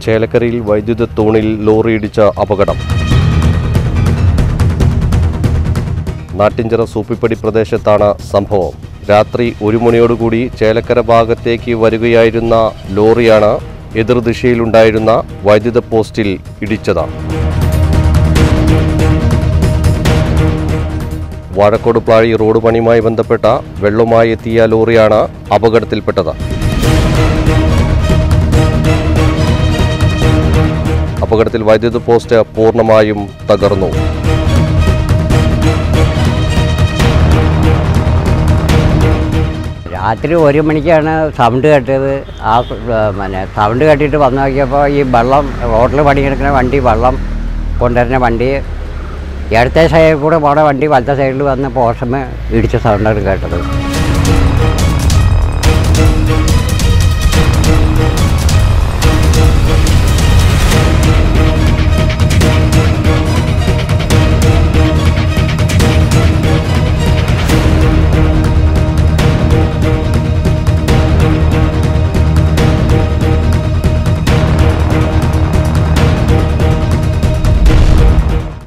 ചേലക്കരയിൽ വൈദ്യുത തൂണിൽ ലോറി ഇടിച്ച അപകടം നാട്ടിഞ്ചിറ സൂപ്പിപ്പടി പ്രദേശത്താണ് സംഭവം രാത്രി ഒരു മണിയോടുകൂടി ചേലക്കര ഭാഗത്തേക്ക് വരികയായിരുന്ന ലോറിയാണ് എതിർദിശയിലുണ്ടായിരുന്ന വൈദ്യുത പോസ്റ്റിൽ ഇടിച്ചത് വാഴക്കോട് പ്ലാഴി റോഡ് പണിയുമായി ബന്ധപ്പെട്ട വെള്ളവുമായി എത്തിയ ലോറിയാണ് അപകടത്തിൽപ്പെട്ടത് അപകടത്തിൽ വൈദ്യുത പോസ്റ്റ് പൂർണ്ണമായും തകർന്നു രാത്രി ഒരു മണിക്കാണ് സൗണ്ട് കേട്ടത് ആ സ- ആ, പിന്നെ സൗണ്ട് കേട്ടിട്ട് വന്നു നോക്കിയപ്പോൾ ഈ വെള്ളം റോഡിൽ പണിയെടുക്കുന്ന വണ്ടി വെള്ളം കൊണ്ടുവരുന്ന വണ്ടി ഇടത്തെ സൈഡിൽ കൂടെ പോണ വണ്ടി വലത്തെ സൈഡിൽ വന്ന് പോഷമ ഇടിച്ച സൗണ്ടാണ് കേട്ടത്